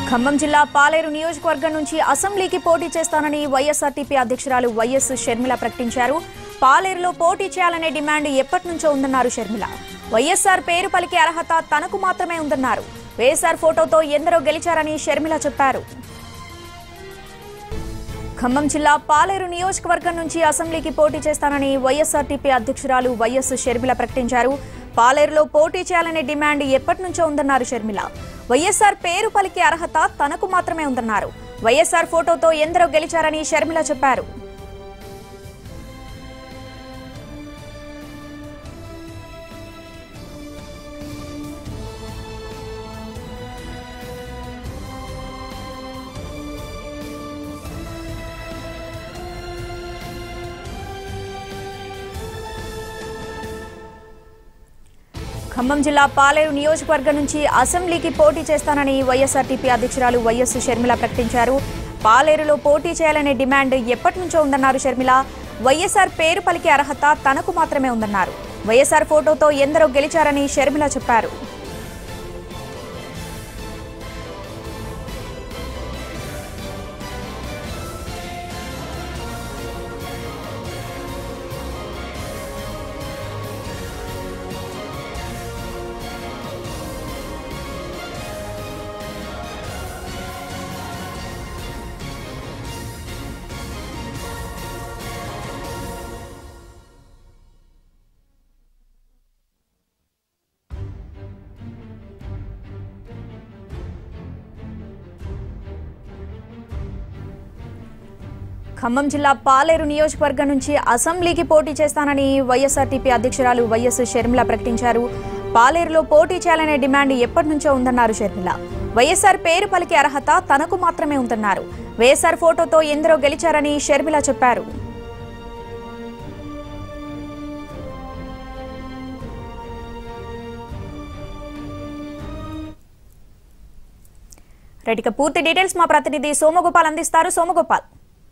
ఖమ్మం జిల్లా పాలేరు నియోజకవర్గం నుంచి అసెంబ్లీకి పోటీ చేస్తానని వైఎస్ఆర్టీపీ అధ్యక్షురాలు వైఎస్ షర్మిల ప్రకటించారు పాలేరులో పోటీ చేయాలనే డిమాండ్ ఎప్పటి నుంచో ఉందన్నారు షర్మిల వైఎస్ఆర్ పేరు పలికే అర్హత తనకు మాత్రమే ఉందన్నారు వైఎస్ఆర్ ఫోటోతో ఎందరో గెలిచారని షర్మిల చెప్పారు ఖమ్మం జిల్లా పాలేరు నియోజకవర్గం నుంచి అసెంబ్లీకి పోటీ చేస్తానని వైఎస్ఆర్టీపీ అధ్యక్షురాలు వైఎస్ షర్మిల ప్రకటించారు పాలేరులో పోటీ చేయాలనే డిమాండ్ ఎప్పటి నుంచో ఉందన్నారు షర్మిల వైఎస్ఆర్ పేరు పలికే అర్హత తనకు మాత్రమే ఉందన్నారు వైఎస్ఆర్ ఫోటోతో ఎందరో గెలిచారని షర్మిల చెప్పారు ఖమ్మం జిల్లా పాలేరు నియోజకవర్గం నుంచి అసెంబ్లీకి పోటీ చేస్తానని వైఎస్ఆర్టీపీ అధ్యక్షురాలు వైఎస్ షర్మిల ప్రకటించారు పాలేరులో పోటీ చేయాలనే డిమాండ్ ఎప్పటి నుంచో ఉందన్నారు షర్మిల వైఎస్ఆర్ పేరు పలికే అర్హత తనకు మాత్రమే ఉందన్నారు వైఎస్ఆర్ ఫోటోతో ఎందరో గెలిచారని షర్మిల చెప్పారు ఖమ్మం జిల్లా పాలేరు నియోజకవర్గం నుంచి అసెంబ్లీకి పోటీ చేస్తానని వైఎస్ఆర్టీపీ అధ్యక్షురాలు వైఎస్ షర్మిల ప్రకటించారు పాలేరులో పోటీ చేయాలనే డిమాండ్ ఎప్పటి నుంచో ఉందన్నారు షర్మిల వైఎస్ఆర్ పేరు పలికే అర్హత తనకు మాత్రమే ఉందన్నారు వైఎస్ఆర్ ఫోటోతో ఎందరో గెలిచారని షర్మిల చెప్పారు రైట్ ఇక పూర్తి డీటెయిల్స్ మా ప్రతినిధి సోమగోపాల్ అందిస్తారు సోమగోపాల్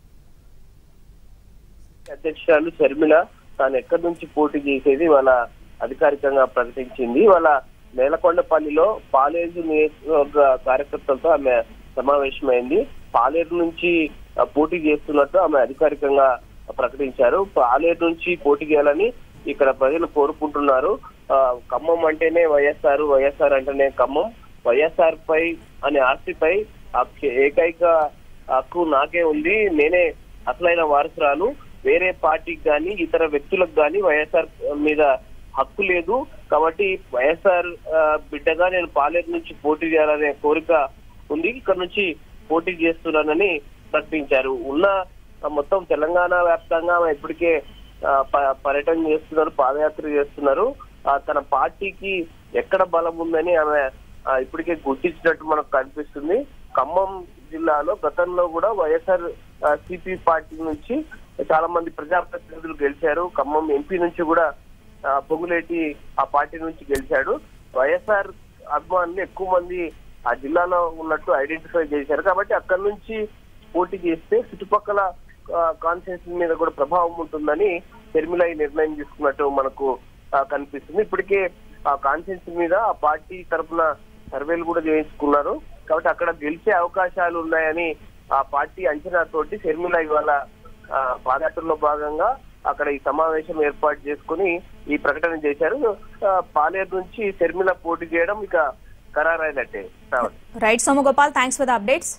అధ్యక్షురాలు షర్మిల తాను ఎక్కడి నుంచి పోటీ చేసేది వాళ్ళ అధికారికంగా ప్రకటించింది వాళ్ళ నేలకొండపల్లిలో పాలేరు నియోజకవర్గ కార్యకర్తలతో ఆమె సమావేశమైంది పాలేరు నుంచి ఆ, పోటీ చేస్తున్నట్టు ఆమె అధికారికంగా ప్రకటించారు పాలేరు నుంచి పోటీ చేయాలని ఇక్కడ ప్రజలు కోరుకుంటున్నారు ఆ, ఖమ్మం అంటేనే వైఎస్ఆర్ వైఎస్ఆర్ అంటేనే ఖమ్మం వైఎస్ఆర్ పై అనే ఆస్తిపై హక్కు- ఏకైక హక్కు నాకే ఉంది నేనే అసలైన వారసురాలు వేరే పార్టీకి గాని ఇతర వ్యక్తులకు గాని వైఎస్ఆర్ మీద హక్కు లేదు కాబట్టి వైఎస్ఆర్ ఆ, బిడ్డగా నేను పాలేరు నుంచి పోటీ చేయాలనే కోరిక ఉంది ఇక్కడ నుంచి పోటీ చేస్తున్నానని ప్రకటించారు ఉన్న ఆ, మొత్తం తెలంగాణ వ్యాప్తంగా ఆమె ఇప్పటికే ఆ, ప- పర్యటన చేస్తున్నారు పాదయాత్ర చేస్తున్నారు ఆ, తన పార్టీకి ఎక్కడ బలం ఉందని ఆమె ఆ, ఇప్పటికే గుర్తించినట్టు మనకు కనిపిస్తుంది ఖమ్మం జిల్లాలో గతంలో కూడా వైఎస్ఆర్ సిపి పార్టీ నుంచి చాలా మంది ప్రజాప్రతినిధులు గెలిచారు ఖమ్మం ఎంపీ నుంచి కూడా ఆ, పొంగులేటి ఆ పార్టీ నుంచి గెలిచాడు వైఎస్ఆర్ అభిమానులు ఎక్కువ మంది ఆ జిల్లాలో ఉన్నట్టు ఐడెంటిఫై చేశారు కాబట్టి అక్కడి నుంచి పోటీ చేస్తే చుట్టుపక్కల కాన్సెన్స్ మీద కూడా ప్రభావం ఉంటుందని షర్మిల ఈ నిర్ణయం తీసుకున్నట్టు మనకు ఆ, కనిపిస్తుంది ఇప్పటికే ఆ కాన్సెన్స్ మీద ఆ పార్టీ తరఫున సర్వేలు కూడా చేయించుకున్నారు కాబట్టి అక్కడ గెలిచే అవకాశాలు ఉన్నాయని ఆ పార్టీ అంచనా తోటి షర్మిల ఇవాళ ఆ, పాదయాత్రలో భాగంగా అక్కడ ఈ సమావేశం ఏర్పాటు చేసుకుని ఈ ప్రకటన చేశారు ఆ, పాలేరు నుంచి షర్మిల పోటీ చేయడం ఇక ఖరారైనట్టే Shravan. Right Somagopal thanks for the updates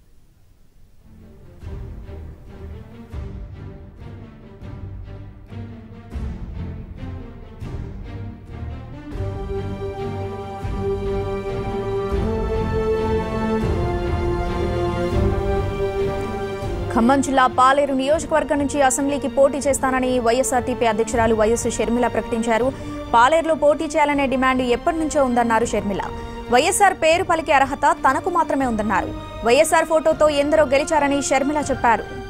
Khammam జిల్లా పాలేరు నియోజకవర్గం నుంచి అసెంబ్లీకి పోటీ చేస్తానని వైఎస్ఆర్టీపీ అధ్యక్షురాలు వైఎస్ షర్మిల ప్రకటించారు పాలేరులో పోటీ చేయాలనే డిమాండ్ ఎప్పటి నుంచో ఉందన్నారు షర్మిల వైఎస్ఆర్ పేరు పలికే అర్హత తనకు మాత్రమే ఉందన్నారు వైఎస్ఆర్ ఫోటోతో ఎందరో గెలిచారని షర్మిల చెప్పారు